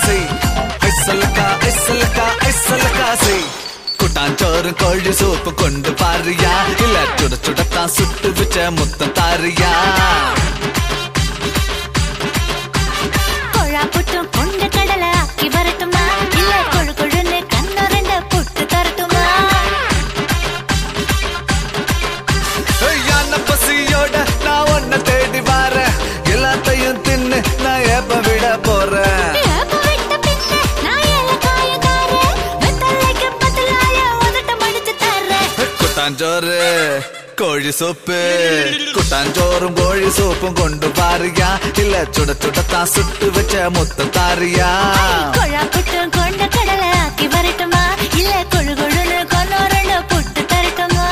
செய் ஐசலக்கா ஐசலக்கா ஐசலக்கா செய் குட்டாஞ்சோறும் கோழி சூப்பு கொண்டு பாரியா இல்ல சுட சுடத்தான் சுட்டு வச்ச முத்தம் தாரியா கொழா புட்டும் கொண்ட கடலை ஆக்கி வரட்டுமா இல்ல கொழு கொழுன்னு கண்ணு ரெண்ட புட்டு தரட்டுமா யான பசியோட நான் உன்னை தேடி வாரேன் எல்லாத்தையும் தின்னு நான் ஏப்ப விட போறேன் ஏப்ப விட்ட பின்ன நான் ஏலக்காயக்காரன். வெத்தலைக்கு பதிலாய உதட்ட மடிச்சு தர்றேன். കുട്ടാഞ്ചോറ് കോഴി സൂപ്പ് കുട്ടാഞ്ചോറും കോഴി സൂപ്പും കൊണ്ടു പാറിയ ഇല്ല ചുട ചുടത്താ സുട്ട് വെച്ച മുത്തം താറിയ கொழா புட்டும் கொண்ட கடலை ஆக்கி வரட்டுமா இல்ல கொழு கொழுன்னு கண்ணு ரெண்ட புட்டு தரட்டுமா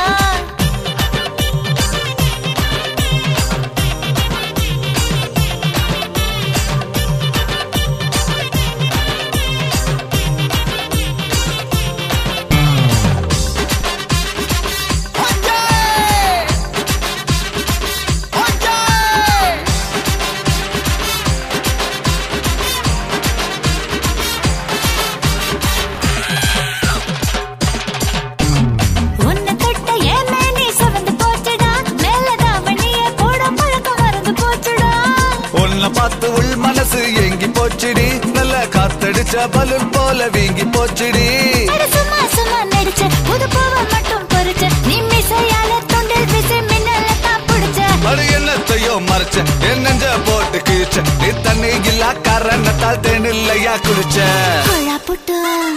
உன்னை தொட்ட என் மேனி சிவந்து போச்சுடா மேல தாவணிய போட பழக்கம் மறந்து போச்சுடா உன்னை பார்த்து உள் மனசு எங்கி போச்சுடி நல்ல காத்தடிச்ச பலூன் போல வீங்கி போச்சுடி அட சும்மா சும்மா நடிச்ச புது பூவை மட்டும் பொறிச்ச நீ மிசையால தொண்டில் விசை மின்னல தான் புடிச்ச அது என்னத்தையோ மறைச்ச என் நெஞ்ச போட்டு கிழிச்ச நீ தண்ணி இல்லா காரணத்தால் தேனில்லையா குளிச்ச கொழா புட்டு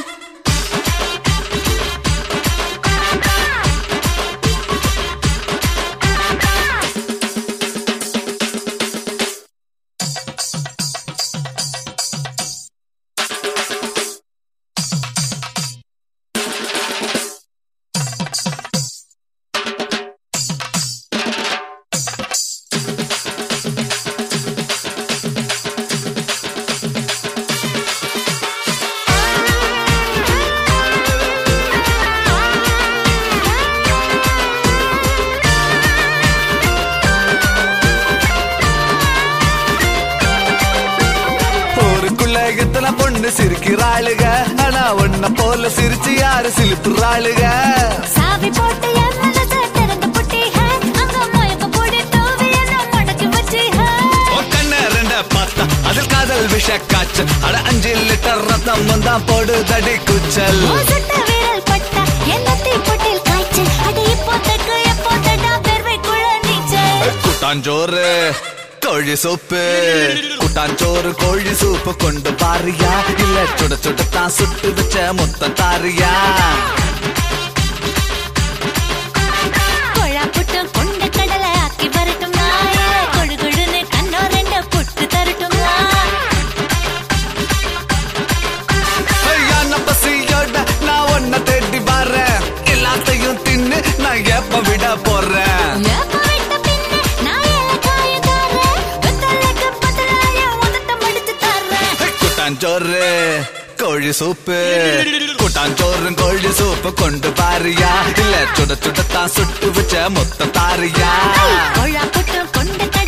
ஊருக்குள்ள எத்தனை பொண்ணு சிரிக்கிறாளுக ஆனா உன்ன போல சிரிச்சு யாரு சிலிப்புறாளுக சாவி போட்டு என் மனச திறந்து புட்டி ஹே அங்க மயக்க போடி தூவி என்ன மடக்கி வச்சி ஹே உன் கண்ண ரெண்ட பார்த்தா அதில் காதல் விஷ காய்ச்சல் அட அஞ்சு லிட்டர் ரத்தம் வந்தா போடு தடி குச்சல் சுட்ட விரல் பட்டா என்ன தீப்பொட்டில் காய்ச்சல் அட இப்போ தக்கு எப்போ தடா பெருமைக்குள்ள நீச்சல் கூட்டாஞ்சோறு கோழி சூப்பு கூட்டாஞ்சோறு கோழி சூப்பு கொண்டு பாரியா இல்ல சுட சுடத்தான் சுட்டு வச்ச முத்தம் தாரியா கொழா புட்டு கொண்ட கடலை ஆக்கி வரட்டுமா இல்ல கொழு கொழுன்னு கண்ணோ ரெண்ட புட்டு தரட்டுமா யான பசியோட நான் உன்னை தேடி வரேன் எல்லாத்தையும் தின்னு நான் ஏப்ப விட போறேன் ஏப்ப விட்ட பின்ன நான் ஏலக்காயக்காரன். வெத்தலைக்கு பதிலாய உதட்ட மடிச்சு தர்றேன். கூட்டாஞ்சோறு கோழி சூப்பு கூட்டாஞ்சோறும் கோழி சூப்பு கொண்டு பாரியா இல்ல சுட சுடத்தான் சுட்டு வச்ச மொத்த தாரியா கொழா புட்டு கொண்ட கடலை